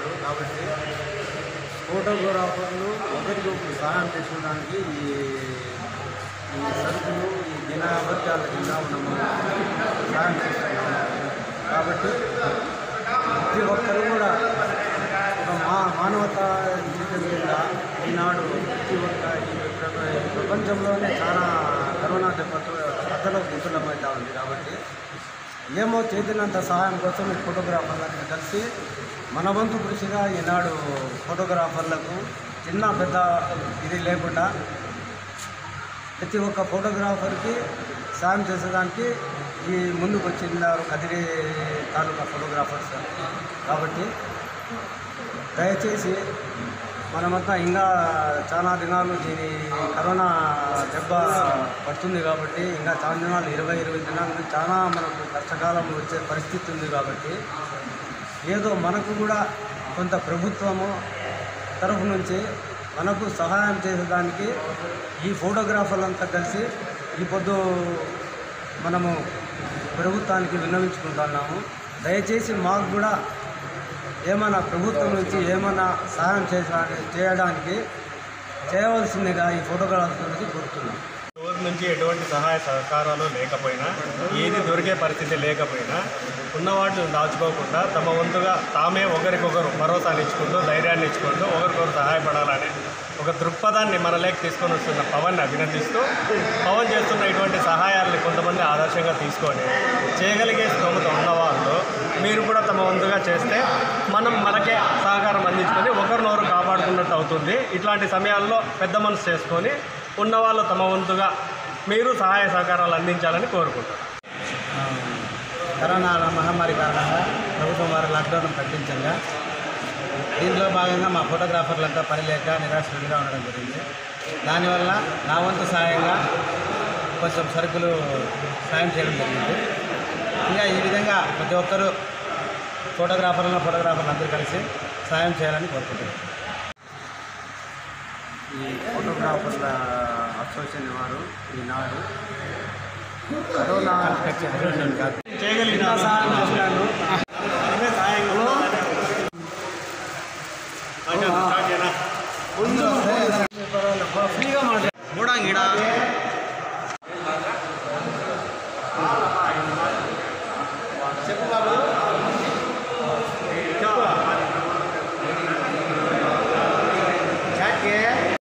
ఉన్నారు కాబట్టి ఫోటోగ్రాఫర్లు ఒకరికొకరు సహాయం చేసుకోవడానికి ఈ ఈ సరుకులు ఈ దిన అబద్ధాల కింద మనము సహాయం చేస్తున్నాము కాబట్టి ప్రతి ఒక్కరు కూడా ఒక మా మానవతా జీవితం కింద ఈనాడు ప్రతి ఒక్క ఈ ప్ర- ఈ ప్రపంచంలోనే చాలా కరోనా దెబ్బతో అతలో విఫలమవుతా ఉంది కాబట్టి ఏమో చేతినంత సహాయం కోసం ఈ ఫోటోగ్రాఫర్లకు కలిసి మన వంతు కృషిగా ఈనాడు ఫోటోగ్రాఫర్లకు చిన్న పెద్ద ఇది లేకుండా ప్రతి ఒక్క ఫోటోగ్రాఫర్కి సాయం చేసేదానికి ఈ ముందుకు వచ్చినారు కదిరి తాలూకా ఫోటోగ్రాఫర్స్ కాబట్టి దయచేసి మనమంతా ఇంకా చాలా దినాలు దీని కరోనా దెబ్బ పడుతుంది కాబట్టి ఇంకా చాలా దినాలు ఇరవై ఇరవై దినాల నుంచి చాలా మనకు కష్టకాలం వచ్చే పరిస్థితి ఉంది కాబట్టి ఏదో మనకు కూడా కొంత ప్రభుత్వము తరఫు నుంచి మనకు సహాయం చేసేదానికి ఈ ఫోటోగ్రాఫర్లంతా కలిసి ఈ పొద్దు మనము ప్రభుత్వానికి విన్నవించుకుంటున్నాము దయచేసి మాకు కూడా ఏమైనా ప్రభుత్వం నుంచి ఏమైనా సహాయం చేసా చేయడానికి చేయవలసిందిగా ఈ ఫోటోగ్రాఫర్ నుంచి కోరుతున్నాం ఊరి నుంచి ఎటువంటి సహాయ సహకారాలు లేకపోయినా ఏది దొరికే పరిస్థితి లేకపోయినా ఉన్నవాటిని దాచుకోకుండా తమ వంతుగా తామే ఒకరికొకరు భరోసాని ఇచ్చుకుంటూ ధైర్యాన్ని ఇచ్చుకుంటూ ఒకరికొకరు సహాయపడాలని ఒక దృక్పథాన్ని మనలోకి తీసుకొని వస్తున్న పవన్ని అభినందిస్తూ పవన్ చేస్తున్న ఇటువంటి సహాయాల్ని కొంతమంది ఆదర్శంగా తీసుకొని చేయగలిగే స్తోమత ఉన్నవాళ్ళు మీరు కూడా తమ వంతుగా చేస్తే మనం మనకే సహకారం అందించుకొని ఒకరినొకరు కాపాడుకున్నట్టు అవుతుంది ఇట్లాంటి సమయాల్లో పెద్ద మనసు చేసుకొని ఉన్నవాళ్ళు తమ వంతుగా మీరు సహాయ సహకారాలు అందించాలని కోరుకుంటున్నాను ఆ, కరోనా మహమ్మారి కారణంగా ప్రభుత్వం వారు లాక్డౌన్ ప్రకటించగా దీంట్లో భాగంగా మా ఫోటోగ్రాఫర్లంతా పని లేక నిరాశ్రయులుగా ఉండడం జరిగింది దానివల్ల నా వంతు సాయంగా కొంచెం సరుకులు సాయం చేయడం జరిగింది ఇంకా ఈ విధంగా ప్రతి ఒక్కరూ ఫోటోగ్రాఫర్లను ఫోటోగ్రాఫర్లు అందరూ కలిసి సాయం చేయాలని కోరుకుంటున్నాను ఈ ఫోటోగ్రాఫర్ల అసోసియేషన్ వారు ఈనాడు కరోనా కాదు చేయగలిగిన చిన్న సహాయం చేసినాను మనమే సహాయంగా ఉండాలని. కొంచెం స్టార్ట్ చేయనా? ఫ్రీగా మాట్లాడు